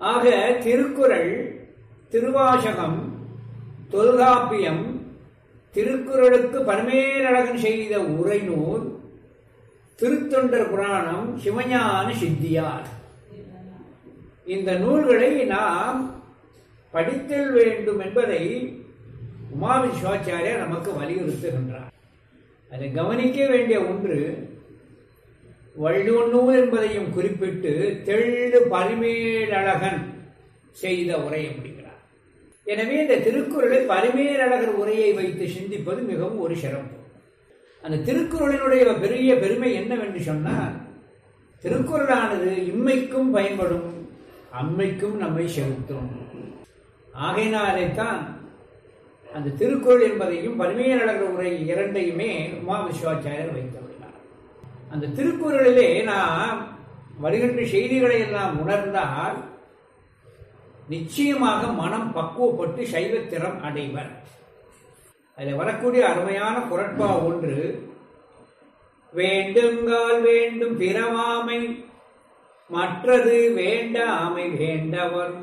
ஆக திருக்குறள் திருவாசகம் தொல்காப்பியம் திருக்குறளுக்கு பரமேலழகன் செய்த உரைநூல் திருத்தொண்டர் புராணம் சிவஞான சித்தியார் இந்த நூல்களை நாம் படித்தல் வேண்டும் என்பதை உமாவி சிவாச்சாரியர் நமக்கு வலியுறுத்துகின்றார் அதை கவனிக்க வேண்டிய ஒன்று வள்ளுவநூல் என்பதையும் குறிப்பிட்டு தெள்ளு பரிமேலழகன் செய்த உரை அப்படிங்கிறார் எனவே இந்த திருக்குறளை பரிமேலழகர் உரையை வைத்து சிந்திப்பது மிகவும் ஒரு சிறப்பு அந்த திருக்குறளினுடைய பெரிய பெருமை என்னவென்று சொன்னால் திருக்குறளானது இம்மைக்கும் பயன்படும் அம்மைக்கும் நம்மை செலுத்தும் ஆகையினாலேத்தான் அந்த திருக்குறள் என்பதையும் பரிமையாளர்கள் உரை இரண்டையுமே உமா விஸ்வாச்சாரியர் வைத்துள்ளார் அந்த திருக்குறளிலே நாம் வருகின்ற செய்திகளை எல்லாம் உணர்ந்தால் நிச்சயமாக மனம் பக்குவப்பட்டு சைவத்திறம் அடைவர் அதில் வரக்கூடிய அருமையான குரட்பா ஒன்று வேண்டுங்கால் வேண்டும் பிறவாமை மற்றது வேண்டாமை வேண்டவர்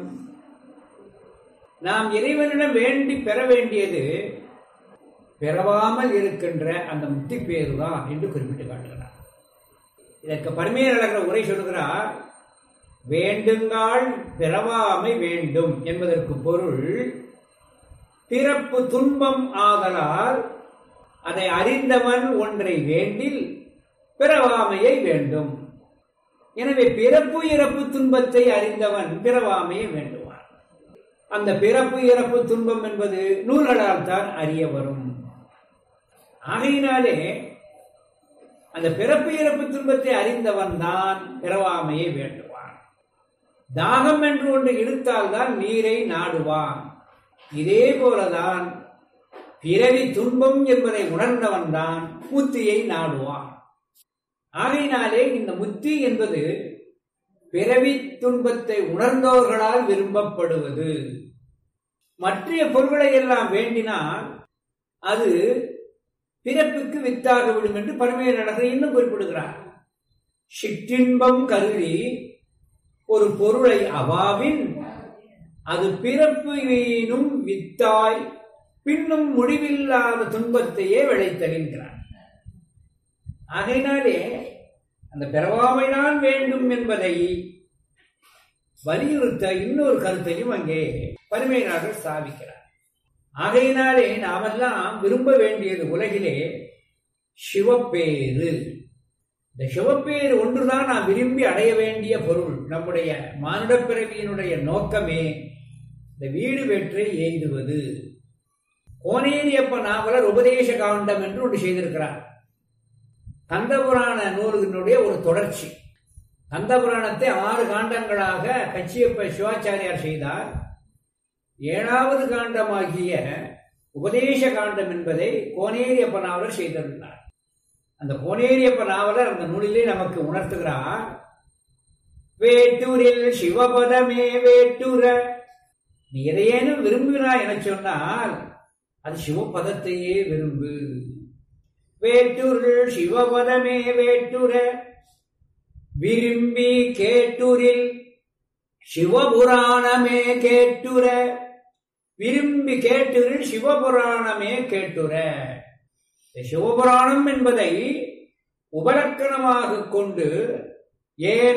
நாம் இறைவனிடம் வேண்டி பெற வேண்டியது பிறவாமல் இருக்கின்ற அந்த முக்தி பேரு தான் என்று குறிப்பிட்டு காட்டுகிறார் இதற்கு பரமேரழகர் உரை சொல்கிறார் வேண்டுங்கால் பிறவாமை வேண்டும் என்பதற்கு பொருள் பிறப்பு துன்பம் ஆதலால் அதை அறிந்தவன் ஒன்றை வேண்டில் பிறவாமையை வேண்டும் எனவே பிறப்பு இறப்பு துன்பத்தை அறிந்தவன் பிறவாமையை வேண்டுவான் அந்த பிறப்பு இறப்பு துன்பம் என்பது நூல்களால் தான் அறிய வரும் ஆகையினாலே அந்த பிறப்பு இறப்பு துன்பத்தை அறிந்தவன் தான் பிறவாமையை வேண்டுவான் தாகம் என்று ஒன்று இழுத்தால்தான் நீரை நாடுவான் இதே போலதான் பிறவி துன்பம் என்பதை உணர்ந்தவன் தான் முத்தியை நாடுவான் ஆகையினாலே இந்த முத்தி என்பது பிறவி துன்பத்தை உணர்ந்தவர்களால் விரும்பப்படுவது மற்ற பொருள்களை எல்லாம் வேண்டினால் அது பிறப்புக்கு வித்தாக விடும் என்று பரமேலழகர் இன்னும் குறிப்பிடுகிறார் சிற்றின்பம் கருதி ஒரு பொருளை அவாவின் அது பிறப்பு வீணும் வித்தாய் பின்னும் முடிவில்லாத துன்பத்தையே விளைத்தருகிறார் ஆகையினாலே அந்த பிறவாமைதான் வேண்டும் என்பதை வலியுறுத்த இன்னொரு கருத்தையும் அங்கே பருமையினாக ஸ்தாபிக்கிறார் ஆகையினாலே நாமெல்லாம் விரும்ப வேண்டியது உலகிலே சிவப்பேறு இந்த சிவப்பேறு ஒன்றுதான் நாம் விரும்பி அடைய வேண்டிய பொருள் நம்முடைய மானுட பிறவியினுடைய நோக்கமே இந்த வீடு வெற்றை எய்துவது கோனேரியப்ப நாவலர் உபதேச காண்டம் என்று ஒன்று செய்திருக்கிறார் கந்தபுராண நூலினுடைய ஒரு தொடர்ச்சி கந்தபுராணத்தை ஆறு காண்டங்களாக கச்சியப்ப சிவாச்சாரியார் செய்தார் ஏழாவது காண்டமாகிய உபதேச காண்டம் என்பதை கோனேரியப்ப நாவலர் செய்திருந்தார் அந்த கோனேரியப்ப நாவலர் அந்த நூலிலே நமக்கு உணர்த்துகிறார் வேட்டூரில் சிவபதமே வேட்டுர நீ எதையேனும் விரும்புகிறாய் என சொன்னால் அது சிவபதத்தையே விரும்பு வேட்டுருள் சிவபதமே வேட்டுர விரும்பி கேட்டுரில் சிவபுராணமே கேட்டுர விரும்பி கேட்டுரில் சிவபுராணமே கேட்டுர சிவபுராணம் என்பதை உபலக்கணமாக கொண்டு ஏன்